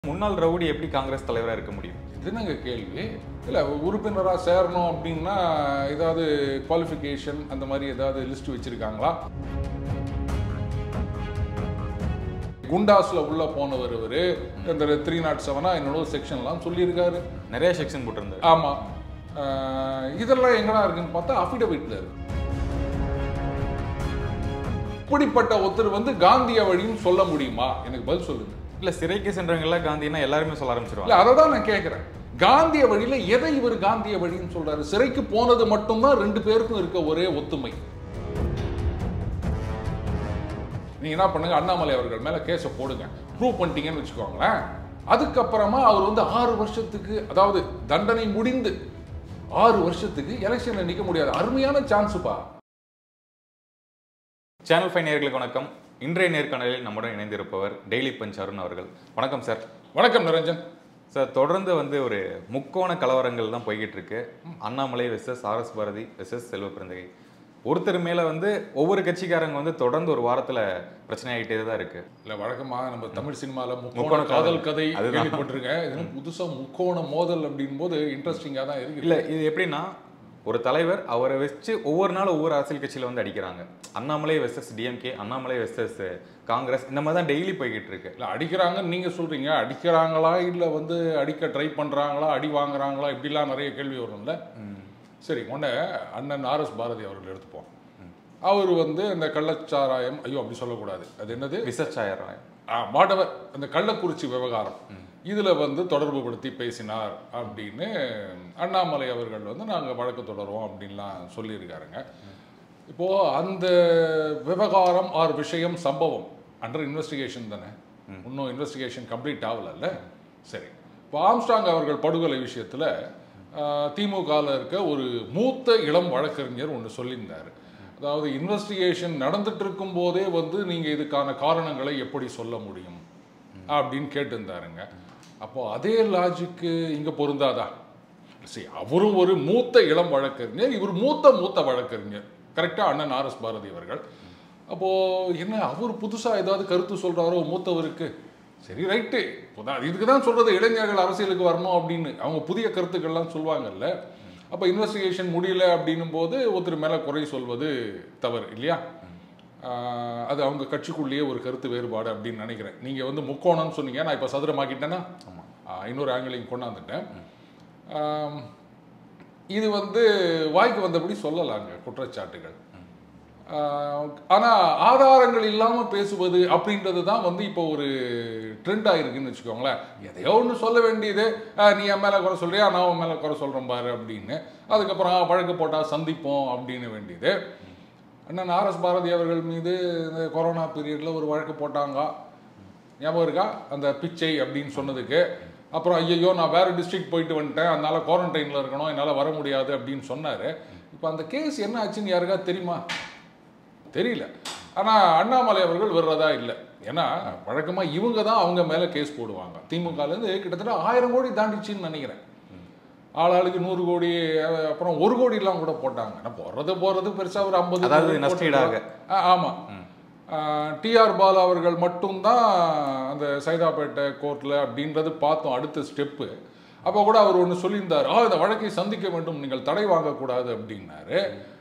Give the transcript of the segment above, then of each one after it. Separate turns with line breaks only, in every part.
முன்னாள் ரவுடி எப்படி காங்கிரஸ் தலைவராக இருக்க முடியும்
இது என்னங்க கேள்வி இல்லை உறுப்பினராக சேரணும் அப்படின்னா ஏதாவது குவாலிஃபிகேஷன் அந்த மாதிரி ஏதாவது லிஸ்ட் வச்சுருக்காங்களா குண்டாஸில் உள்ள போனவர் இவர் இந்த த்ரீ நாட் செவனா என்னோட செக்ஷன்லாம் சொல்லியிருக்காரு
நிறைய செக்ஷன் போட்டிருந்தாரு
ஆமாம் இதெல்லாம் எங்கடா இருக்குன்னு பார்த்தா அஃபிடவிட்டில் இருக்கு இப்படிப்பட்ட ஒருத்தர் வந்து காந்திய வழின்னு சொல்ல முடியுமா எனக்கு பதில் சொல்லுங்க
இல்ல சிறைக்கு சென்றவங்கெல்லாம் காந்தினா எல்லாருமே சொல்ல ஆரம்பிச்சிருவாங்க
இல்ல அதை தான் நான் கேட்குறேன் காந்திய வழியில எதை இவர் காந்திய வழின்னு சொல்றாரு சிறைக்கு போனது மட்டும்தான் ரெண்டு பேருக்கும் இருக்க ஒரே ஒத்துமை நீங்க என்ன பண்ணுங்க அண்ணாமலை அவர்கள் மேல கேஸை போடுங்க ப்ரூவ் பண்ணிட்டீங்கன்னு வச்சுக்கோங்களேன் அதுக்கப்புறமா அவர் வந்து ஆறு வருஷத்துக்கு அதாவது தண்டனை முடிந்து ஆறு வருஷத்துக்கு எலெக்ஷன்ல நிக்க முடியாது அருமையான சான்ஸுப்பா
சேனல் ஃபைவ் நேயர்களுக்கு வணக்கம் இன்றைய நேர்காணலில் நம்முடன் இணைந்திருப்பவர் டெய்லி பஞ்ச் அருண் அவர்கள் வணக்கம் சார்
வணக்கம் நிரஞ்சன்
சார் தொடர்ந்து வந்து ஒரு முக்கோண கலவரங்கள் தான் போய்கிட்டு இருக்கு Annamalai versus R S Bharathi versus Selvaperunthagai ஒருத்தர் மேல வந்து ஒவ்வொரு கட்சிக்காரங்க வந்து தொடர்ந்து ஒரு வாரத்துல பிரச்சனை ஆகிட்டே தான் இருக்கு
இல்ல வழக்கமாக நம்ம தமிழ் சினிமால முக்கோண
முக்கோண
காதல் கதை
அதுதான்.
கேள்விப்பட்டிருக்கேன் இது புதுசா முக்கோண மோதல் அப்படின் போது இன்ட்ரெஸ்டிங்கா தான் இருக்கு
இல்ல இது எப்படின்னா ஒரு தலைவர் அவரை வச்சு ஒவ்வொரு நாளும் ஒவ்வொரு அரசியல் கட்சியில வந்து அடிக்கிறாங்க Annamalai versus DMK Annamalai versus Congress இந்த மாதிரி தான் டெய்லி போய்கிட்டு இருக்கு
இல்ல அடிக்கிறாங்கன்னு நீங்க சொல்றீங்க அடிக்கிறாங்களா இல்ல வந்து அடிக்க ட்ரை பண்றாங்களா அடி வாங்குறாங்களா இப்படிலாம் நிறைய கேள்வி வரும்ல சரி உடனே அண்ணன் ஆர்எஸ் பாரதி அவர்கள் எடுத்துப்போம் அவர் வந்து அந்த கள்ளச்சாராயம் ஐயோ அப்படி சொல்லக்கூடாது அது என்னது
விசச்சாயரம்
ஆ, மாடவர் அந்த கள்ளக்குறிச்சி விவகாரம் இதுல வந்து தொடர்பு படுத்தி பேசினார் அப்படின்னு அண்ணாமலை அவர்கள் வந்து நாங்க வழக்கு தொடருவோம் அப்படின்லாம் சொல்லியிருக்காருங்க இப்போ அந்த விவகாரம் ஆர் விஷயம் சம்பவம் அண்டர் இன்வெஸ்டிகேஷன் தானே இன்னும் இன்வெஸ்டிகேஷன் கம்ப்ளீட் ஆகலல்ல சரி இப்போ ஆம்ஸ்டாங் அவர்கள் படுகொலை விஷயத்துல திமுகவில் இருக்க ஒரு மூத்த இளம் வழக்கறிஞர் ஒன்று சொல்லியிருந்தார் அதாவது இன்வெஸ்டிகேஷன் நடந்துட்டு இருக்கும் போதே வந்து நீங்க இதுக்கான காரணங்களை எப்படி சொல்ல முடியும் அப்படின்னு கேட்டிருந்தாருங்க அப்போ அதே லாஜிக்கு இங்க பொருந்தாதா சரி அவரும் ஒரு மூத்த இளம் வழக்கறிஞர் இவர் மூத்த மூத்த வழக்கறிஞர் கரெக்டா அண்ணன் ஆர் எஸ் பாரதி அவர்கள் அப்போ என்ன அவர் புதுசா ஏதாவது கருத்து சொல்றாரோ மூத்தவருக்கு சரி ரைட்டு இதுக்கு தான் சொல்றது இளைஞர்கள் அரசியலுக்கு வரணும் அப்படின்னு அவங்க புதிய கருத்துக்கள்லாம் சொல்லுவாங்கல்ல அப்போ இன்வெஸ்டிகேஷன் முடியல அப்படின்னும் போது ஒருத்தர் மேலே குறை சொல்வது தவறு இல்லையா ஆஹ் அது அவங்க கட்சிக்குள்ளேயே ஒரு கருத்து வேறுபாடு அப்படின்னு நினைக்கிறேன் நீங்கள் வந்து முக்கோணம்னு சொன்னீங்க நான் இப்போ சதுரமாக்கிட்டேன்னா ஆஹ் இன்னொரு ஆங்கிளையும் கொண்டாந்துட்டேன் ஆம், இது வந்து வாய்க்கு வந்தபடி சொல்லலாங்க குற்றச்சாட்டுகள் ஆனால் ஆதாரங்கள் இல்லாமல் பேசுவது அப்படின்றது தான் வந்து இப்போ ஒரு ட்ரெண்ட் ஆயிருக்குன்னு வச்சுக்கோங்களேன் எதையோ ஒன்று சொல்ல வேண்டியது ஆ, நீ என் மேலே குறை சொல்றியா நான் உன் மேலே குறை சொல்கிறேன் பாரு அப்படின்னு அதுக்கப்புறம் ஆ, வழக்கு போட்டால் சந்திப்போம் அப்படின்னு வேண்டியது அண்ணன் ஆர்எஸ் பாரதி அவர்கள் மீது இந்த கொரோனா பீரியடில் ஒரு வழக்கு போட்டாங்க ஞாபகம் இருக்கா அந்த பிச்சை அப்படின்னு சொன்னதுக்கு அப்புறம் ஐயையோ நான் வேறு டிஸ்ட்ரிக்ட் போயிட்டு வந்துட்டேன் அதனால குவாரண்டைனில் இருக்கணும் என்னால் வர முடியாது அப்படின்னு சொன்னார் இப்போ அந்த கேஸ் என்ன ஆச்சுன்னு யாருக்கா தெரியுமா தெரியல ஆனால் அண்ணாமலை அவர்கள் விடுறதா இல்லை ஏன்னா வழக்கமாக இவங்க தான் அவங்க மேலே கேஸ் போடுவாங்க திமுகலேருந்து கிட்டத்தட்ட ஆயிரம் கோடி தாண்டிச்சுன்னு நினைக்கிறேன் ஆளாளுக்கு நூறு கோடி அஹ், அப்புறம் ஒரு கோடிலாம் கூட போட்டாங்க ஆனால் போடுறது போகிறது பெருசாக ஒரு ஐம்பது
அதாவது நஷ்டஈடாக.
ஆமாம் டிஆர் பாலா அவர்கள் மட்டும்தான் அந்த சைதாப்பேட்டை கோர்ட்டில் அப்படின்றது பார்த்தோம் அடுத்த ஸ்டெப்பு அப்போ கூட அவர் ஒன்று சொல்லியிருந்தார் ஆ இந்த வழக்கை சந்திக்க வேண்டும் நீங்கள் தடை வாங்கக்கூடாது அப்படின்னாரு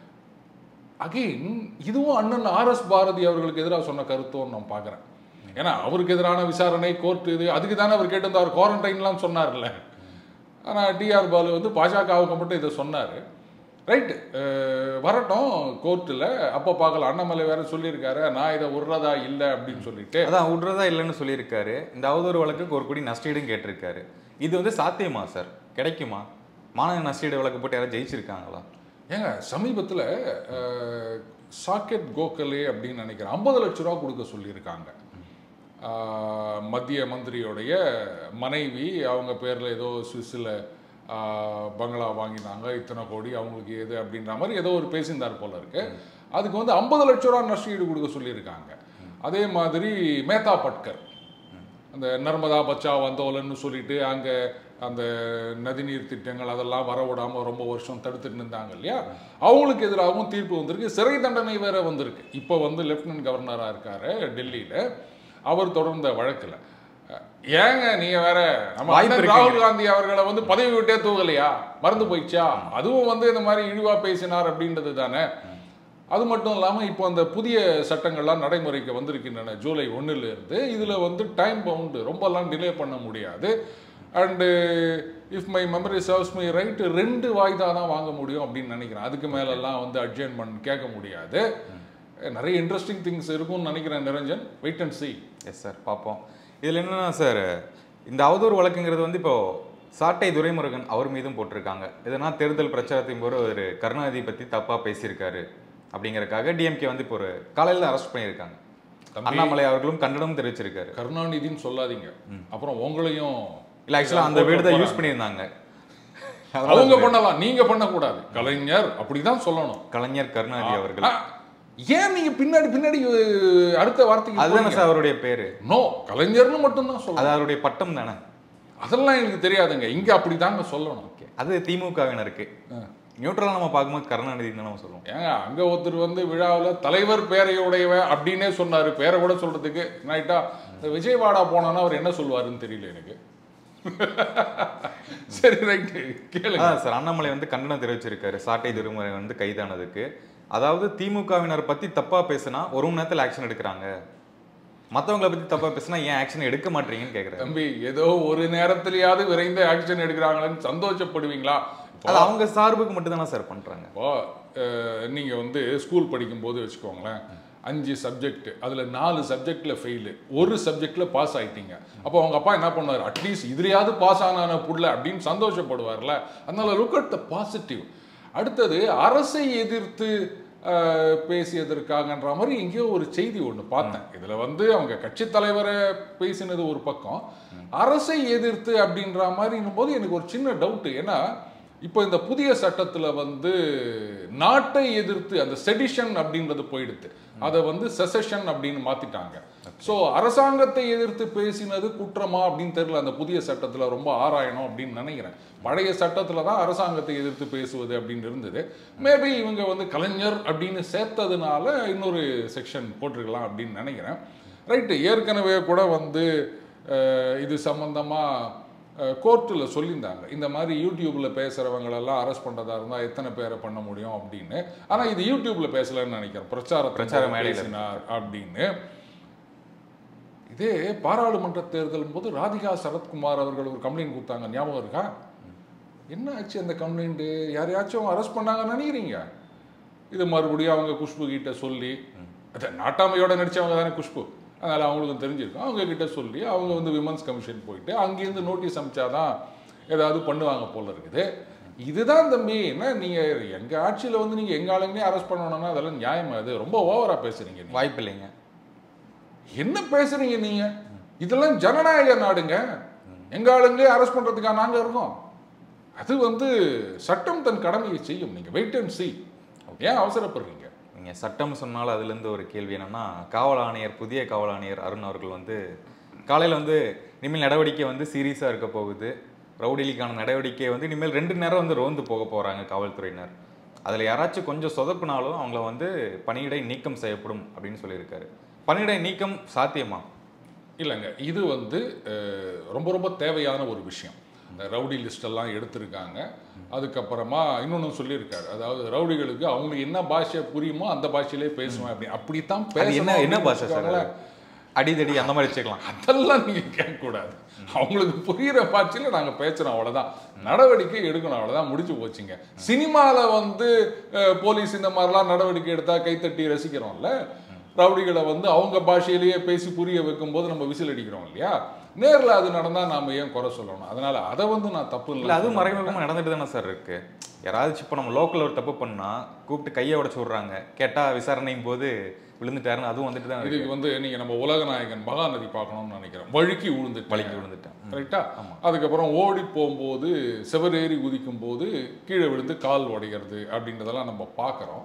அகைன் இதுவும் அண்ணன் ஆர்எஸ் பாரதி அவர்களுக்கு எதிராக சொன்ன கருத்தும் நான் பார்க்குறேன் ஏன்னா அவருக்கு எதிரான விசாரணை கோர்ட் இது அதுக்கு தானே அவர் கேட்டிருந்தார் குவாரண்டைன்லாம் சொன்னார்ல ஆனால் டிஆர் பாலு வந்து பாஜகவுக்கு மட்டும் இதை சொன்னார் ரைட்டு வரட்டும் கோர்ட்டில் அப்போ பார்க்கலாம் அண்ணாமலை வேற சொல்லியிருக்காரு நான் இதை விடுறதா இல்லை அப்படின்னு சொல்லிட்டு
அதான் விடுறதா இல்லைன்னு சொல்லியிருக்காரு இந்த அவதூறு வழக்குக்கு ஒரு கோடி நஷ்டஈடும் கேட்டிருக்காரு இது வந்து சாத்தியமா சார் கிடைக்குமா மாணவ நஷ்டஈடு வழக்கு போட்டு யாராவது ஜெயிச்சிருக்காங்களா
ஏங்க சமீபத்தில் சாக்கெட் கோகலே அப்படின்னு நினைக்கிறேன் ஐம்பது லட்ச ரூபா கொடுக்க சொல்லியிருக்காங்க அஹ், மத்திய மந்திரியோடைய மனைவி அவங்க பேரில் ஏதோ சுவிஸில் பங்களா வாங்கினாங்க இத்தனை கோடி அவங்களுக்கு எது அப்படின்ற மாதிரி ஏதோ ஒரு பேசியிருந்தார் போல இருக்கு அதுக்கு வந்து ஐம்பது லட்ச ரூபா நஷ்டஈடு கொடுக்க சொல்லியிருக்காங்க அதே மாதிரி மேத்தா பட்கர் அந்த நர்மதா பச்சாவ் அந்தோலன்னு சொல்லிட்டு அங்கே அந்த நதிநீர் திட்டங்கள் அதெல்லாம் வர விடாம ரொம்ப வருஷம் தடுத்துட்டு இருந்தாங்க இல்லையா அவங்களுக்கு எதிராகவும் தீர்ப்பு வந்திருக்கு சிறை தண்டனை வேற வந்திருக்கு இப்போ வந்து லெப்டினன்ட் கவர்னராக இருக்காரு டெல்லியில் அவர் தொடர்ந்த வழக்கில் ஏங்க நீங்க வேற நம்ம
வாய்ப்பு
அண்ணன்
இருக்குங்க.
ராகுல் காந்தி அவர்களை வந்து பதவி விட்டே தூகலையா மறந்து போயிடுச்சா அதுவும் வந்து இந்த மாதிரி இழிவா பேசினார் அப்படின்றது தானே அது மட்டும் இல்லாமல் இப்போ அந்த புதிய சட்டங்கள்லாம் நடைமுறைக்கு வந்திருக்கின்றன ஜூலை ஒண்ணுல இருந்து இதில் வந்து டைம் பவுண்டு ரொம்பலாம் டிலே பண்ண முடியாது and if my memory serves my right ரெண்டு வாய்தா தான் வாங்க முடியும் அப்படின்னு நினைக்கிறேன் அதுக்கு மேலெல்லாம் வந்து அட்ஜென்மெண்ட் கேட்க முடியாது நிறைய இன்ட்ரெஸ்டிங் திங்ஸ் இருக்கும்னு நினைக்கிறேன் Niranjan wait and see
yes sir பார்ப்போம் இதில் என்னன்னா சார் இந்த அவதூறு வழக்குங்கிறது வந்து இப்போ சாட்டை துரைமுருகன் அவர் மீதும் போட்டிருக்காங்க இதனால் தேர்தல் பிரச்சாரத்தின் போது ஒரு கருணாநிதி பற்றி தப்பாக பேசியிருக்காரு அப்படிங்கறக்காக டிஎம்கே வந்து இப்போ ஒரு காலையில் அரெஸ்ட் பண்ணியிருக்காங்க
தம்பி.
அண்ணாமலை அவர்களும் கண்டனம் தெரிவிச்சிருக்காரு
கருணாநிதின்னு சொல்லாதீங்க அப்புறம் உங்களையும்
இல்லை ஆக்சுவலாக அந்த வேர்டு தான் யூஸ் பண்ணியிருந்தாங்க
அவங்க பண்ணலாம் நீங்க பண்ணக்கூடாது கலைஞர் அப்படிதான் சொல்லணும்
கலைஞர் கருணாநிதி அவர்கள்
ஆ, ஏன் நீங்க பின்னாடி பின்னாடி அஹ், அடுத்த வார்த்தைக்கு
அதுதானே சார் அவருடைய பேரு
நோ கலைஞர்னு மட்டும்தான் சொல்லணும்
அது அவருடைய பட்டம் தானே
அதெல்லாம் எனக்கு தெரியாதுங்க இங்க அப்படிதாங்க சொல்லணும்
ஓகே அது திமுகவினருக்கு நியூட்ரலாக நம்ம பார்க்கும்போது கருணாநிதி தான் நம்ம சொல்லுவோம்
ஏங்க அங்க ஒருத்தர் வந்து விழாவில் தலைவர் பேரையுடையவன் அப்படின்னே சொன்னாரு பேரை கூட சொல்றதுக்கு நைட்டா இந்த விஜயவாடா போனான்னா அவர் என்ன சொல்லுவாருன்னு தெரியல எனக்கு சரி ரைட்டு கேளுங்க
அதான் சார் அண்ணாமலை வந்து கண்டனம் தெரிவிச்சிருக்காரு சாட்டை திருமுறை வந்து கைதானதுக்கு அதாவது திமுகவினர் பத்தி தப்பா பேசினா ஒரு மணி நேரத்தில் ஆக்ஷன் எடுக்கிறாங்க மத்தவங்கள பத்தி தப்பா பேசினா ஏன் ஆக்ஷன் எடுக்க மாட்டீங்கன்னு கேக்குறாரு
தம்பி ஏதோ ஒரு நேரத்திலேயாவது விரைந்து ஆக்ஷன் எடுக்கிறாங்களேன்னு சந்தோஷப்படுவீங்களா
அது அவங்க சார்புக்கு மட்டும் தானே சார் பண்றாங்க
இப்போ அஹ், நீங்க வந்து ஸ்கூல் படிக்கும்போது வச்சுக்கோங்களேன் அஞ்சு சப்ஜெக்ட் அதுல நாலு சப்ஜெக்ட்ல ஃபெயிலு ஒரு சப்ஜெக்ட்ல பாஸ் ஆயிட்டீங்க அப்போ அவங்க அப்பா என்ன பண்ணாரு அட்லீஸ்ட் இதுலயாவது பாஸ் ஆனான புள்ள அப்படின்னு சந்தோஷப்படுவார்ல அதனால லுக் அட் த பாசிட்டிவ் அடுத்தது அரசை எதிர்த்து அஹ், பேசியதற்காகன்ற மாதிரி எங்கேயோ ஒரு செய்தி ஒன்று பார்த்தேன் இதுல வந்து அவங்க கட்சி தலைவரை பேசினது ஒரு பக்கம் அரசை எதிர்த்து அப்படின்ற மாதிரின்னும் போது எனக்கு ஒரு சின்ன டவுட் ஏன்னா இப்போ இந்த புதிய சட்டத்துல வந்து நாட்டை எதிர்த்து அந்த செடிஷன் அப்படின்றது போயிடுது அதை வந்து செசஷன் அப்படின்னு மாத்திட்டாங்க ஸோ அரசாங்கத்தை எதிர்த்து பேசினது குற்றமா அப்படின்னு தெரியல அந்த புதிய சட்டத்துல ரொம்ப ஆராயணும் அப்படின்னு நினைக்கிறேன் பழைய சட்டத்துல தான் அரசாங்கத்தை எதிர்த்து பேசுவது அப்படின்னு இருந்தது மேபி இவங்க வந்து கலைஞர் அப்படின்னு சேர்த்ததுனால இன்னொரு செக்ஷன் போட்டிருக்கலாம் அப்படின்னு நினைக்கிறேன் ரைட்டு ஏற்கனவே கூட வந்து அஹ், இது சம்பந்தமா கோர்ட்டில் சொல்லியிருந்தாங்க இந்த மாதிரி யூடியூப்பில் பேசுகிறவங்களெல்லாம் அரெஸ்ட் பண்ணுறதா இருந்தால் எத்தனை பேரை பண்ண முடியும் அப்படின்னு ஆனால் இது யூடியூப்பில் பேசலன்னு நினைக்கிறேன் பிரச்சார
பிரச்சார
பிரச்சார
மேடையில
பேசினார் அப்படின்னு இதே பாராளுமன்ற தேர்தல் போது ராதிகா சரத்குமார் அவர்கள் ஒரு கம்ப்ளைண்ட் கொடுத்தாங்க ஞாபகம் இருக்கா என்ன ஆச்சு அந்த கம்ப்ளைண்ட்டு யாரையாச்சும் அரெஸ்ட் பண்ணாங்கன்னு நினைக்கிறீங்க இது மறுபடியும் அவங்க குஷ்பு கிட்ட சொல்லி அது நாட்டாமையோட நடிச்சவங்க தானே குஷ்பு அதனால் அவங்களுக்கும் தெரிஞ்சிருக்கும் அவங்க கிட்ட சொல்லி அவங்க வந்து விமன்ஸ் கமிஷன் போயிட்டு அங்கேருந்து நோட்டீஸ் அமிச்சாதான் ஏதாவது பண்ணுவாங்க போல இருக்குது இதுதான் தம்பி என்ன நீங்கள் எங்கள் ஆட்சியில் வந்து நீங்கள் எங்கள் ஆளுங்களே அரெஸ்ட் பண்ணணும்னா அதெல்லாம் நியாயமா அது ரொம்ப ஓவராக பேசுறீங்க நீங்க.
வாய்ப்பு இல்லைங்க
என்ன பேசுறீங்க நீங்க இதெல்லாம் ஜனநாயக நாடுங்க எங்க ஆளுங்களே அரெஸ்ட் பண்றதுக்கா நாங்க இருக்கோம் அது வந்து சட்டம் தன் கடமையை செய்யும் நீங்க வெயிட் அண்ட் see ஏன் அவசரப்படுறீங்க
நீங்க சட்டம் சொன்னாலும் அதுல இருந்து ஒரு கேள்வி என்னன்னா காவல் ஆணையர் புதிய காவல் ஆணையர் அருண் அவர்கள் வந்து காலையில வந்து இனிமேல் நடவடிக்கை வந்து சீரியஸா இருக்க போகுது ரவுடிலிக்கான நடவடிக்கை வந்து இனிமேல் ரெண்டு நேரம் வந்து ரோந்து போக போறாங்க காவல்துறையினர் அதுல யாராச்சும் கொஞ்சம் சொதப்புனாலும் அவங்கள வந்து பணியிடை நீக்கம் செய்யப்படும் அப்படின்னு சொல்லியிருக்காரு பணியிடை நீக்கம் சாத்தியமா
இல்லைங்க இது வந்து அஹ், ரொம்ப ரொம்ப தேவையான ஒரு விஷயம் இந்த ரவுடி லிஸ்ட் எல்லாம் எடுத்திருக்காங்க அதுக்கப்புறமா இன்னொன்னு சொல்லியிருக்காரு அதாவது ரவுடிகளுக்கு அவங்களுக்கு என்ன பாஷை புரியுமோ அந்த பாஷையிலே பேசுவேன் அப்படி அப்படித்தான்
அது என்ன
பேசணும்
என்ன
அப்படின்னு
பாஷை சார்
வச்சுக்கோங்களேன்.
அடிதடி அந்த மாதிரி வச்சுக்கலாம்
அதெல்லாம் நீங்க கேட்கக்கூடாது அவங்களுக்கு புரியுற பாட்சியில் நாங்க பேசுறோம் அவ்வளவுதான் நடவடிக்கை எடுக்கணும் அவ்வளவுதான் முடிஞ்சு போச்சுங்க சினிமால வந்து அஹ், போலீஸ் இந்த மாதிரிலாம் நடவடிக்கை எடுத்தா கைத்தட்டி ரசிக்கிறோம்ல ரவுடிகளை வந்து அவங்க பாஷையிலேயே பேசி புரிய வைக்கும் போது நம்ம விசில் அடிக்கிறோம் இல்லையா நேர்ல அது நடந்தா நாம ஏன் குறை சொல்லணும் அதனால அதை வந்து நான் தப்பு
இல்ல
இல்லை
அது மறைமுகமா நடந்துட்டு தானே சார் இருக்கு யாராவது இப்போ நம்ம லோக்கல்ல ஒரு தப்பு பண்ணா கூப்பிட்டு கையை உடைச்சு விடுறாங்க கேட்டா விசாரணையும் போது விழுந்துட்டாருன்னு அதுவும் வந்துட்டு தான் இருக்கு
இதுக்கு வந்து நீங்க நம்ம உலகநாயகன் மகாநதி பார்க்கணும்னு நினைக்கிறேன் வழுக்கி விழுந்து
வலிக்கு விழுந்துட்டேன்
கரெக்டா அதுக்கப்புறம் ஓடி போகும்போது செவரேறி குதிக்கும் போது கீழே விழுந்து கால் உடைகிறது அப்படின்றதெல்லாம் நம்ம பார்க்குறோம்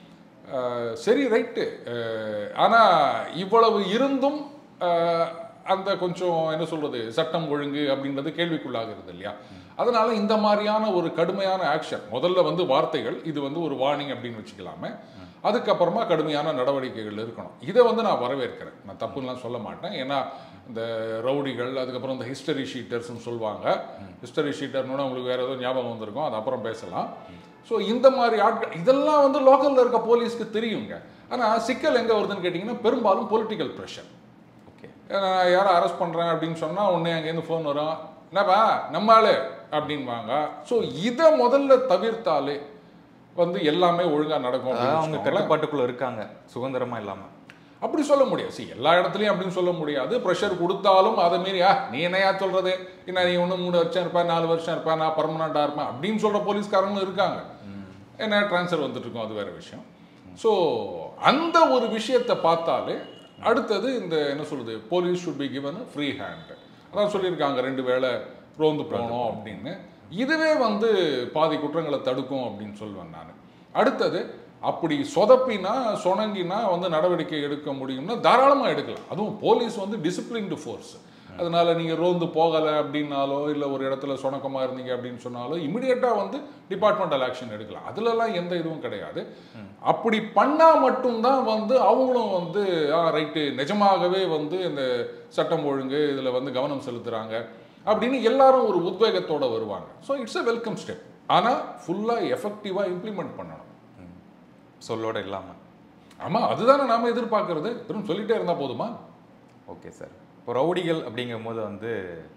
சரி ரைட்டு ஆனால் இவ்வளவு இருந்தும் அஹ், அந்த கொஞ்சம் என்ன சொல்றது சட்டம் ஒழுங்கு அப்படின்றது கேள்விக்குள்ளாகிறது இல்லையா அதனால இந்த மாதிரியான ஒரு கடுமையான ஆக்ஷன் முதல்ல வந்து வார்த்தைகள் இது வந்து ஒரு வார்னிங் அப்படின்னு வச்சுக்கலாமே அதுக்கப்புறமா கடுமையான நடவடிக்கைகள் இருக்கணும் இதை வந்து நான் வரவேற்கிறேன் நான் தப்புலாம் சொல்ல மாட்டேன் ஏன்னா இந்த ரவுடிகள் அதுக்கப்புறம் இந்த ஹிஸ்டரி ஷீட்டர்ஸ்னு சொல்லுவாங்க ஹிஸ்டரி ஷீட்டர்னு உங்களுக்கு வேற ஏதோ ஞாபகம் வந்திருக்கும் அது அப்புறம் பேசலாம் ஸோ இந்த மாதிரி ஆட்கள் இதெல்லாம் வந்து லோக்கலில் இருக்க போலீஸ்க்கு தெரியுங்க ஆனால் சிக்கல் எங்கே வருதுன்னு கேட்டிங்கன்னா பெரும்பாலும் பொலிட்டிக்கல் ப்ரெஷர்
ஓகே
நான் யாரை அரெஸ்ட் பண்ணுறேன் அப்படின்னு சொன்னால் உடனே அங்கேருந்து ஃபோன் வரும் என்னப்பா நம்ம ஆளு அப்படின்வாங்க ஸோ இதை முதல்ல தவிர்த்தாலே வந்து எல்லாமே ஒழுங்காக நடக்கும்
அதாவது
அப்படின்னு
அவங்க
வச்சுக்கோங்களேன்.
கட்டுப்பாட்டுக்குள்ள இருக்காங்க சுதந்திரமா இல்லாம
அப்படி சொல்ல முடியாது see எல்லா இடத்துலையும் அப்படின்னு சொல்ல முடியாது ப்ரெஷர் கொடுத்தாலும் அதை மீறி ஆ நீ என்னையா சொல்றது என்ன நீ ஒன்று மூணு வருஷம் இருப்பேன் நாலு வருஷம் இருப்பேன் நான் பர்மனண்டாக இருப்பேன் அப்படின்னு சொல்ற போலீஸ்காரங்களும் இருக்காங்க என்ன ட்ரான்ஸ்ஃபர் வந்துட்டு இருக்கும் அது வேற விஷயம் ஸோ அந்த ஒரு விஷயத்தை பார்த்தாலே அடுத்தது இந்த என்ன சொல்றது police should be given free hand அதான் சொல்லியிருக்காங்க ரெண்டு வேளை ரோந்து போகணும் அப்படின்னு இதுவே வந்து பாதி குற்றங்களை தடுக்கும் அப்படின்னு சொல்லுவேன் நான் அடுத்தது அப்படி சொதப்பினா சொணங்கினா வந்து நடவடிக்கை எடுக்க முடியும்னா தாராளமாக எடுக்கலாம் அதுவும் போலீஸ் வந்து டிசிப்ளின்டு ஃபோர்ஸ் அதனால நீங்கள் ரோந்து போகலை அப்படின்னாலோ இல்லை ஒரு இடத்துல சுணக்கமாக இருந்தீங்க அப்படின்னு சொன்னாலோ இமிடியேட்டாக வந்து டிபார்ட்மெண்டல் ஆக்ஷன் எடுக்கலாம் அதுலலாம் எந்த இதுவும் கிடையாது அப்படி பண்ணால் மட்டும்தான் வந்து அவங்களும் வந்து ஆ ரைட்டு நிஜமாகவே வந்து இந்த சட்டம் ஒழுங்கு இதில் வந்து கவனம் செலுத்துகிறாங்க அப்படின்னு எல்லாரும் ஒரு உத்வேகத்தோட வருவாங்க so it's a welcome step ஆனால் ஃபுல்லாக எஃபெக்டிவாக இம்ப்ளிமெண்ட் பண்ணணும்
சொல்லோட இல்லாம
ஆமாம் அதுதானே நாம எதிர்பார்க்கறது வெறும் சொல்லிட்டே இருந்தால் போதுமா
ஓகே சார் இப்போ ரவுடிகள் அப்படிங்கும் போது வந்து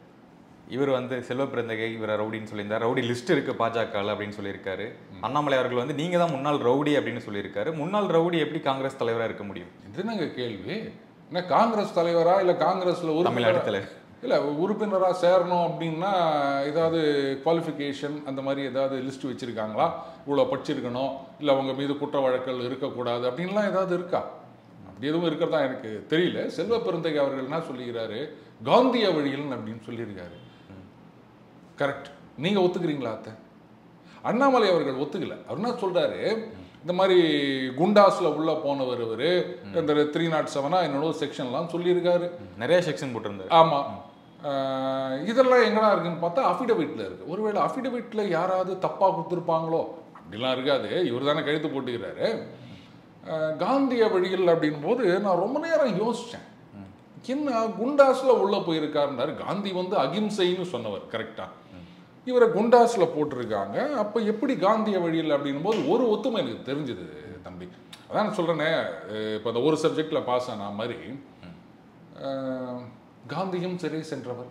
இவர் வந்து செல்வ பிறந்தகை இவரை ரவுடின்னு சொல்லியிருந்தார் ரவுடி லிஸ்ட் இருக்கு பாஜகவில் அப்படின்னு சொல்லியிருக்காரு அண்ணாமலை அவர்கள் வந்து நீங்க தான் முன்னாள் ரவுடி அப்படின்னு சொல்லியிருக்காரு முன்னாள் ரவுடி எப்படி காங்கிரஸ் தலைவரா இருக்க முடியும்
இது என்னங்க கேள்வி என்ன காங்கிரஸ் தலைவரா இல்லை காங்கிரஸ்ல
தமிழ்நாடு
உறுப்பினரா
தலைவர்
இல்லை உறுப்பினராக சேரணும் அப்படின்னா ஏதாவது குவாலிஃபிகேஷன் அந்த மாதிரி ஏதாவது லிஸ்ட் வச்சுருக்காங்களா இவ்வளோ படிச்சிருக்கணும் இல்லை அவங்க மீது குற்ற வழக்குகள் இருக்கக்கூடாது அப்படின்லாம் ஏதாவது இருக்கா அப்படி எதுவும் இருக்கிறதா எனக்கு தெரியல செல்வ பெருந்தகை அவர்கள் என்ன சொல்லிக்கிறாரு காந்திய வழியில் அப்படின்னு சொல்லியிருக்காரு கரெக்ட் நீங்கள் ஒத்துக்கிறீங்களா அத்தை அண்ணாமலை அவர்கள் ஒத்துக்கல அவர் என்ன சொல்றாரு இந்த மாதிரி குண்டாஸ்ல உள்ள போனவர் இவர் இந்த த்ரீ நாட் செவனா என்னோட செக்ஷன்லாம் சொல்லியிருக்காரு
நிறைய செக்ஷன் போட்டிருந்தாரு
ஆமா அஹ் இதெல்லாம் எங்கடா இருக்குன்னு பார்த்தா அஃபிடவிட்ல இருக்கு ஒருவேளை அஃபிடவிட்ல யாராவது தப்பா கொடுத்துருப்பாங்களோ அப்படிலாம் இருக்காது இவர் தானே கழுத்து போட்டுக்கிறாரு அஹ் காந்திய வழியில் அப்படின் போது நான் ரொம்ப நேரம் யோசிச்சேன் என்ன குண்டாஸ்ல உள்ள போயிருக்காருன்னாரு காந்தி வந்து அகிம்சைன்னு சொன்னவர் கரெக்டா இவரை குண்டாஸ்ல போட்டிருக்காங்க அப்ப எப்படி காந்திய வழியில் அப்படின்னும் போது ஒரு ஒத்துமை எனக்கு தெரிஞ்சது தம்பி அதான் நான் சொல்றேனே அஹ் இப்ப இந்த ஒரு சப்ஜெக்ட்ல பாஸ் ஆன மாதிரி அஹ் காந்தியும் சிறை சென்றவர்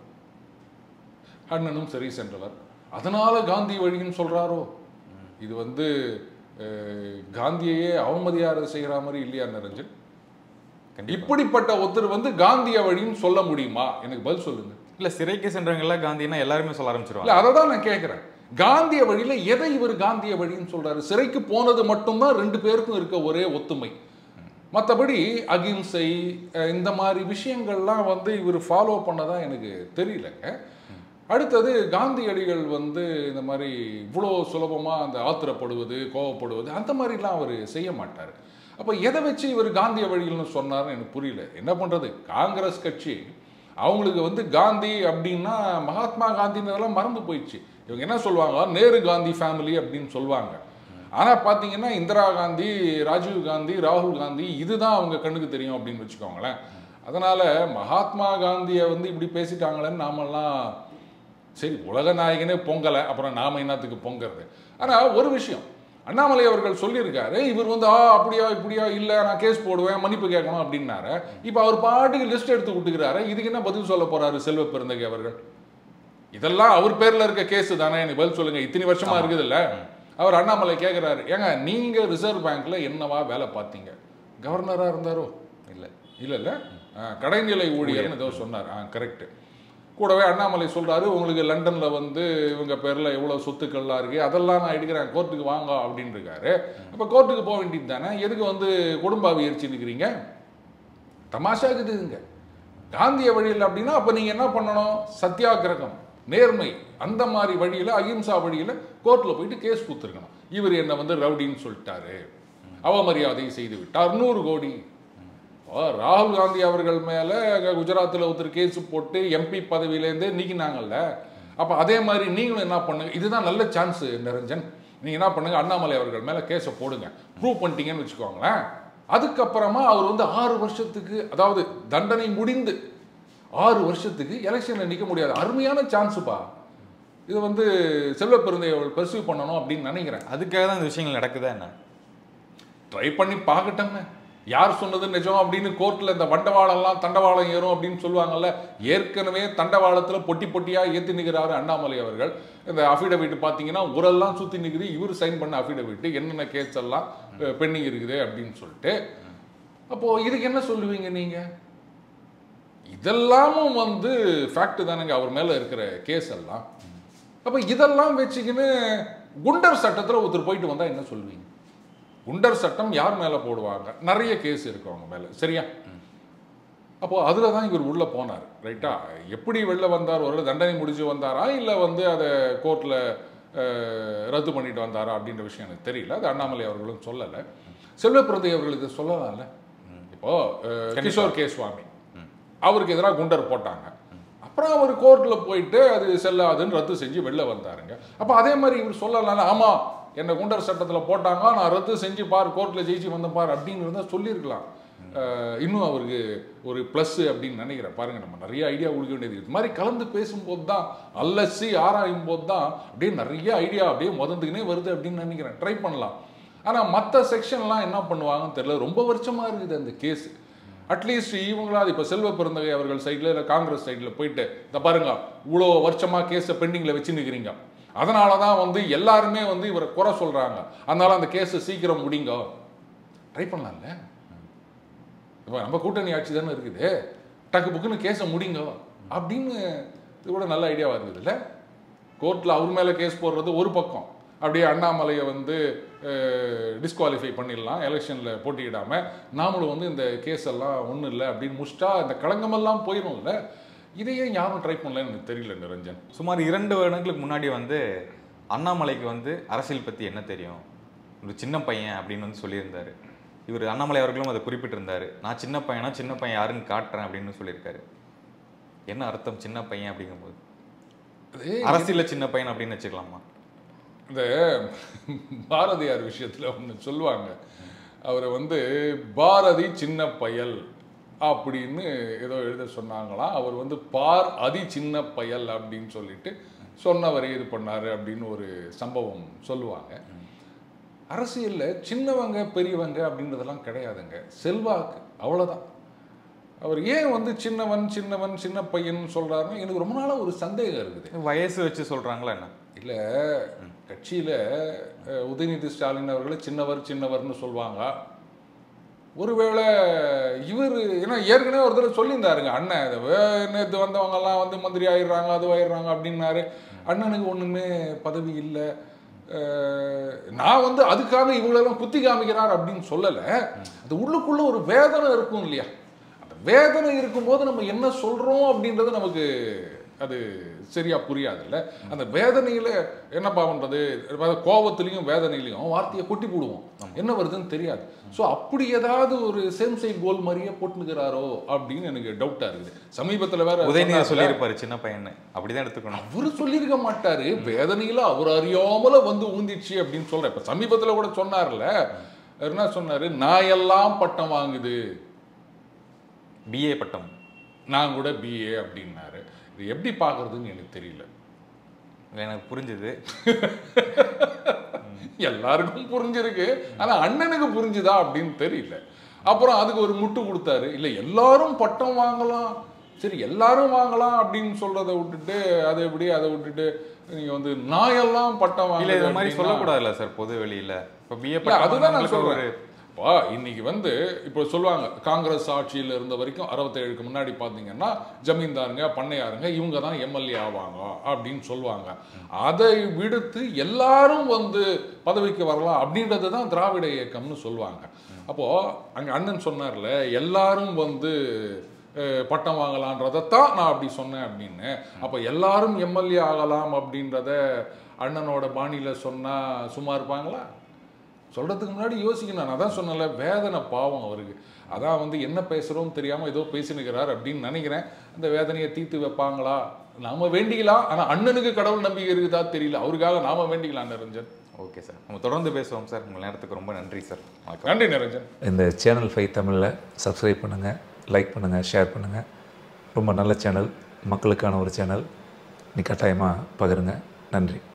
அண்ணனும் சிறை சென்றவர் அதனால காந்தி வழின்னு சொல்றாரோ இது வந்து அஹ், காந்தியையே அவமதியார செய்கிற மாதிரி இல்லையா நிரஞ்சன் இப்படிப்பட்ட ஒருத்தர் வந்து காந்திய வழின்னு சொல்ல முடியுமா எனக்கு பதில் சொல்லுங்க
இல்ல சிறைக்கு சென்றவங்க காந்தினா எல்லாருமே சொல்ல ஆரம்பிச்சிருவாங்க
இல்ல அதை தான் நான் கேட்கிறேன் காந்திய வழியில எதை இவர் காந்திய வழின்னு சொல்றாரு சிறைக்கு போனது மட்டும்தான் ரெண்டு பேருக்கும் இருக்க ஒரே ஒத்துமை மற்றபடி அகிம்சை அஹ், இந்த மாதிரி விஷயங்கள்லாம் வந்து இவர் ஃபாலோ பண்ணதா எனக்கு தெரியலங்க அடுத்தது காந்தியடிகள் வந்து இந்த மாதிரி இவ்வளோ சுலபமாக அந்த ஆத்திரப்படுவது கோவப்படுவது அந்த மாதிரிலாம் அவர் செய்ய மாட்டார் அப்போ எதை வச்சு இவர் காந்திய வழியில்னு சொன்னார்னு எனக்கு புரியல என்ன பண்ணுறது காங்கிரஸ் கட்சி அவங்களுக்கு வந்து காந்தி அப்படின்னா மகாத்மா காந்தின்றதெல்லாம் மறந்து போயிடுச்சு இவங்க என்ன சொல்லுவாங்க நேரு காந்தி ஃபேமிலி அப்படின்னு சொல்லுவாங்க ஆனால் பார்த்தீங்கன்னா இந்திரா காந்தி ராஜீவ் காந்தி ராகுல் காந்தி இதுதான் அவங்க கண்ணுக்கு தெரியும் அப்படின்னு வச்சுக்கோங்களேன் அதனால மகாத்மா காந்தியை வந்து இப்படி பேசிட்டாங்களேன்னு நாமெல்லாம் சரி உலக நாயகனே பொங்கலை அப்புறம் நாம என்னத்துக்கு பொங்கறது ஆனால் ஒரு விஷயம் அண்ணாமலை அவர்கள் சொல்லியிருக்காரு இவர் வந்து ஆ அப்படியா இப்படியா இல்லை நான் கேஸ் போடுவேன் மன்னிப்பு கேட்கணும் அப்படின்னாரு இப்போ அவர் பாட்டுக்கு லிஸ்ட் எடுத்து விட்டுக்கிறாரு இதுக்கு என்ன பதில் சொல்ல போறாரு செல்வ பெருந்தகை அவர்கள் இதெல்லாம் அவர் பேர்ல இருக்க கேஸ் தானே எனக்கு பதில் சொல்லுங்க இத்தனை வருஷமா இருக்குது இல்ல அவர் அண்ணாமலை கேட்குறாரு ஏங்க நீங்க ரிசர்வ் பேங்க்ல என்னவா வேலை பார்த்தீங்க கவர்னரா இருந்தாரோ
இல்ல
இல்ல இல்ல ஆ, கடைநிலை ஊழியர்னு ஏதோ சொன்னார் ஆ கரெக்ட் கூடவே அண்ணாமலை சொல்றாரு உங்களுக்கு லண்டன்ல வந்து இவங்க பேர்ல எவ்வளவு சொத்துக்கள்லாம் இருக்கு அதெல்லாம் நான் எடுக்கிறேன் கோர்ட்டுக்கு வாங்க அப்படின்னு இருக்காரு அப்ப கோர்ட்டுக்கு போக வேண்டியது தானே எதுக்கு வந்து குடும்பாவி எரிச்சு நிற்கிறீங்க தமாஷா இருக்குதுங்க காந்திய வழியில் அப்படின்னா அப்ப நீங்க என்ன பண்ணணும் சத்தியாகிரகம் நேர்மை அந்த மாதிரி வழியில அகிம்சா வழியில கோர்ட்ல போயிட்டு கேஸ் கொடுத்துருக்கணும் இவர் என்ன வந்து ரவுடின்னு சொல்லிட்டாரு அவமரியாதை செய்து விட்டார் நூறு கோடி ஓ, ராகுல் காந்தி அவர்கள் மேல அங்க குஜராத்தில் ஒருத்தர் கேஸ் போட்டு எம்பி பதவியிலேருந்தே நீக்கினாங்கல்ல அப்ப அதே மாதிரி நீங்களும் என்ன பண்ணுங்க இதுதான் நல்ல சான்ஸ் நிரஞ்சன் நீங்க என்ன பண்ணுங்க அண்ணாமலை அவர்கள் மேல கேஸை போடுங்க ப்ரூவ் பண்ணிட்டீங்கன்னு வச்சுக்கோங்களேன் அதுக்கப்புறமா அவர் வந்து ஆறு வருஷத்துக்கு அதாவது தண்டனை முடிந்து ஆறு வருஷத்துக்கு எலெக்ஷன்ல நிக்க முடியாது அருமையான சான்ஸுப்பா இது வந்து செல்வ பெருந்தை அவர்கள் பர்சியூ பண்ணணும் அப்படின்னு நினைக்கிறேன்
அதுக்காக தான் இந்த விஷயங்கள் நடக்குதா என்ன
ட்ரை பண்ணி பார்க்கட்டோங்க யார் சொன்னது நிஜம் அப்படின்னு கோர்ட்ல இந்த வண்டவாளம்லாம் தண்டவாளம் ஏறும் அப்படின்னு சொல்லுவாங்கல்ல ஏற்கனவே தண்டவாளத்துல பொட்டி பொட்டியா ஏத்தி நிற்கிறாரு அண்ணாமலை அவர்கள் இந்த அஃபிடவிட் பார்த்தீங்கன்னா உரெல்லாம் சுத்தி நிற்குது இவர் சைன் பண்ண அஃபிடவிட் என்னென்ன கேஸ் எல்லாம் பெண்டிங் இருக்குது அப்படின்னு சொல்லிட்டு அப்போ இதுக்கு என்ன சொல்லுவீங்க நீங்க இதெல்லாமும் வந்து ஃபேக்ட் தானேங்க அவர் மேல இருக்கிற கேஸ் எல்லாம் அப்ப இதெல்லாம் வச்சுக்கின்னு குண்டர் சட்டத்துல ஒருத்தர் போயிட்டு வந்தா என்ன சொல்லுவீங்க குண்டர் சட்டம் யார் மேல போடுவாங்க நிறைய கேஸ் இருக்கு அவங்க மேல சரியா அப்போ அதில் தான் இவர் உள்ளே போனார் ரைட்டா எப்படி வெளில வந்தார் ஒரு தண்டனை முடிஞ்சு வந்தாரா இல்லை வந்து அதை கோர்ட்டில் ரத்து பண்ணிட்டு வந்தாரா அப்படின்ற விஷயம் எனக்கு தெரியல அது அண்ணாமலை அவர்களும் சொல்லலை செல்வப்பிரதை அவர்களுக்கு சொல்லலாம்ல இப்போ அஹ், கிஷோர் கே சுவாமி அவருக்கு எதிராக குண்டர் போட்டாங்க அப்புறம் அவர் கோர்ட்டில் போயிட்டு அது செல்லாதுன்னு ரத்து செஞ்சு வெளில வந்தாருங்க அப்போ அதே மாதிரி இவர் சொல்லலாம்ல ஆமாம் என்னை குண்டர் சட்டத்தில் போட்டாங்க நான் ரத்து செஞ்சு பார் கோர்ட்டில் ஜெயிச்சு வந்த பார் அப்படின்னு இருந்தால் சொல்லியிருக்கலாம் அஹ், இன்னும் அவருக்கு ஒரு ப்ளஸ் அப்படின்னு நினைக்கிறேன் பாருங்க நம்ம நிறைய ஐடியா கொடுக்க வேண்டியது இது மாதிரி கலந்து பேசும்போது தான் அலசி ஆராயும் போது தான் அப்படியே நிறைய ஐடியா அப்படியே முதந்துக்கினே வருது அப்படின்னு நினைக்கிறேன் ட்ரை பண்ணலாம் ஆனால் மற்ற செக்ஷன்லாம் என்ன பண்ணுவாங்கன்னு தெரியல ரொம்ப வருஷமாக இருக்குது அந்த கேஸ் அட்லீஸ்ட் இவங்களாவது இப்போ செல்வ பிறந்தகை அவர்கள் சைடில் இல்லை காங்கிரஸ் சைடில் போயிட்டு இந்த பாருங்க இவ்வளோ வருஷமாக கேஸை பெண்டிங்கில் வச்சு நிற்கிறீங்க அதனால தான் வந்து எல்லாருமே வந்து இவரை குறை சொல்கிறாங்க அதனால அந்த கேஸை சீக்கிரம் முடிங்க ட்ரை பண்ணலாம்ல இப்போ நம்ம கூட்டணி ஆட்சி தானே இருக்குது டக்கு புக்குன்னு கேஸை முடிங்க அப்படின்னு இது கூட நல்ல ஐடியாவாக இருக்குது இல்லை கோர்ட்டில் அவர் மேலே கேஸ் போடுறது ஒரு பக்கம் அப்படியே அண்ணாமலையை வந்து டிஸ்குவாலிஃபை பண்ணிடலாம் எலெக்ஷனில் போட்டியிடாமல் நாமளும் வந்து இந்த கேஸ் எல்லாம் ஒன்றும் இல்லை அப்படின்னு முடிச்சிட்டா இந்த களங்கமெல்லாம் போயிடும்ல இதையே யாரும் ட்ரை பண்ணலன்னு எனக்கு தெரியல நிரஞ்சன்
சுமார் இரண்டு வருடங்களுக்கு முன்னாடி வந்து அண்ணாமலைக்கு வந்து அரசியல் பற்றி என்ன தெரியும் ஒரு சின்ன பையன் அப்படின்னு வந்து சொல்லியிருந்தாரு இவர் அண்ணாமலை அவர்களும் அதை குறிப்பிட்டிருந்தாரு நான் சின்ன பையனா சின்ன பையன் யாருன்னு காட்டுறேன் அப்படின்னு சொல்லியிருக்காரு என்ன அர்த்தம் சின்ன பையன் அப்படிங்கும்போது
அது
அரசியல்ல சின்ன பையன் அப்படின்னு வச்சுக்கலாமா
இந்த பாரதியார் விஷயத்தில் ஒன்று சொல்லுவாங்க அவரை வந்து பாரதி சின்ன பயல் அப்படின்னு ஏதோ எழுத சொன்னாங்களாம் அவர் வந்து பார் அதி சின்ன பயல் அப்படின்னு சொல்லிட்டு சொன்னவரை இது பண்ணாரு அப்படின்னு ஒரு சம்பவம் சொல்லுவாங்க அரசியல்ல சின்னவங்க பெரியவங்க அப்படின்றதெல்லாம் கிடையாதுங்க செல்வாக்கு அவ்வளவுதான் அவர் ஏன் வந்து சின்னவன் சின்னவன் சின்ன பையன் சொல்றாருன்னு எனக்கு ரொம்ப நாளா ஒரு சந்தேகம் இருக்குது
வயசு வச்சு சொல்றாங்களா என்ன
இல்ல கட்சியில அஹ், உதயநிதி ஸ்டாலின் அவர்களை சின்னவர் சின்னவர்னு சொல்லுவாங்க ஒருவேளை இவர் ஏன்னா ஏற்கனவே ஒரு தடவை சொல்லியிருந்தாருங்க அண்ணன் இது வே- நேத்து வந்தவங்க எல்லாம் வந்து மந்திரி ஆயிடுறாங்க அது ஆயிடுறாங்க அப்படின்னாரு அண்ணனுக்கு ஒண்ணுமே பதவி இல்லை நான் வந்து அதுக்காக இவங்களெல்லாம் குத்தி காமிக்கிறார் அப்படின்னு சொல்லலை அது உள்ளுக்குள்ள ஒரு வேதனை இருக்கும் இல்லையா அந்த வேதனை இருக்கும்போது நம்ம என்ன சொல்றோம் அப்படின்றது நமக்கு அது சரியா புரியாதுல்ல அந்த வேதனையில என்னப்பா பண்றது அதாவது கோபத்திலையும் வேதனையிலையும் வார்த்தையை கொட்டி போடுவோம் என்ன வருதுன்னு தெரியாது ஸோ அப்படி ஏதாவது ஒரு சேம் சைட் கோல் மாதிரியே போட்டுனுக்கிறாரோ அப்படின்னு எனக்கு டவுட்டா இருக்குது சமீபத்துல வேற
உதயநிதி
சொன்னார்ல,
சொல்லியிருப்பாரு சின்ன பையன்னு அப்படிதான் எடுத்துக்கணும்
அவரு சொல்லியிருக்க மாட்டாரு வேதனையில அவர் அறியாமல வந்து ஊந்திடுச்சு அப்படின்னு சொல்றேன் இப்ப சமீபத்துல கூட சொன்னார்ல அவர் என்ன சொன்னாரு நாயெல்லாம் பட்டம் வாங்குது
பிஏ பட்டம்
நான் கூட பிஏ அப்படின்னாரு இது எப்படி பார்க்கறதுன்னு எனக்கு தெரியல
இல்ல, எனக்கு புரிஞ்சுது
எல்லாருக்கும் புரிஞ்சிருக்கு ஆனா அண்ணனுக்கு புரிஞ்சுதா அப்படின்னு தெரியல அப்புறம் அதுக்கு ஒரு முட்டு கொடுத்தாரு இல்ல எல்லாரும் பட்டம் வாங்கலாம் சரி எல்லாரும் வாங்கலாம் அப்படின்னு சொல்றதை விட்டுட்டு அதை எப்படி அதை விட்டுட்டு நீங்க வந்து நாயெல்லாம் பட்டம்
இல்ல
வாங்கல
இது மாதிரி சொல்லக்கூடாதுல்ல சார் பொது வெளியில இப்ப பிஏ
இல்ல, அதுதான் நான்
பட்டம்
சொல்றேன் இப்போ இன்னைக்கு வந்து இப்போ சொல்லுவாங்க காங்கிரஸ் ஆட்சியில் இருந்த வரைக்கும் அறுபத்தேழுக்கு முன்னாடி பார்த்தீங்கன்னா ஜமீன்தாருங்க பண்ணையாருங்க இவங்க தான் எம்எல்ஏ ஆவாங்க அப்படின்னு சொல்லுவாங்க அதை விடுத்து எல்லாரும் வந்து பதவிக்கு வரலாம் அப்படின்றது தான் திராவிட இயக்கம்னு சொல்லுவாங்க அப்போ அங்க அண்ணன் சொன்னார்ல எல்லாரும் வந்து அஹ், பட்டம் வாங்கலான்றதைத்தான் நான் அப்படி சொன்னேன் அப்படின்னு அப்போ எல்லாரும் எம்எல்ஏ ஆகலாம் அப்படின்றத அண்ணனோட பாணியில சொன்னா சும்மா இருப்பாங்களா சொல்றதுக்கு முன்னாடி யோசிக்கணும் நான் அதான் சொன்னல வேதனை பாவம் அவருக்கு அதான் வந்து என்ன பேசுறோம் தெரியாம ஏதோ பேசினுக்கிறார் அப்படின்னு நினைக்கிறேன் அந்த வேதனையை தீர்த்து வைப்பாங்களா நாம வேண்டிக்கலாம் ஆனா அண்ணனுக்கு கடவுள் நம்பிக்கை இருக்குதா தெரியல அவருக்காக நாம வேண்டிக்கலாம் நிரஞ்சன்
ஓகே சார் நம்ம தொடர்ந்து பேசுவோம் சார் உங்கள் நேரத்துக்கு ரொம்ப நன்றி சார் வணக்கம்
நன்றி நிரஞ்சன்
இந்த சேனல் ஃபைவ் தமிழில் சப்ஸ்கிரைப் பண்ணுங்கள் லைக் பண்ணுங்கள் ஷேர் பண்ணுங்கள் ரொம்ப நல்ல சேனல் மக்களுக்கான ஒரு சேனல் நீ கட்டாயமாக பகிருங்க நன்றி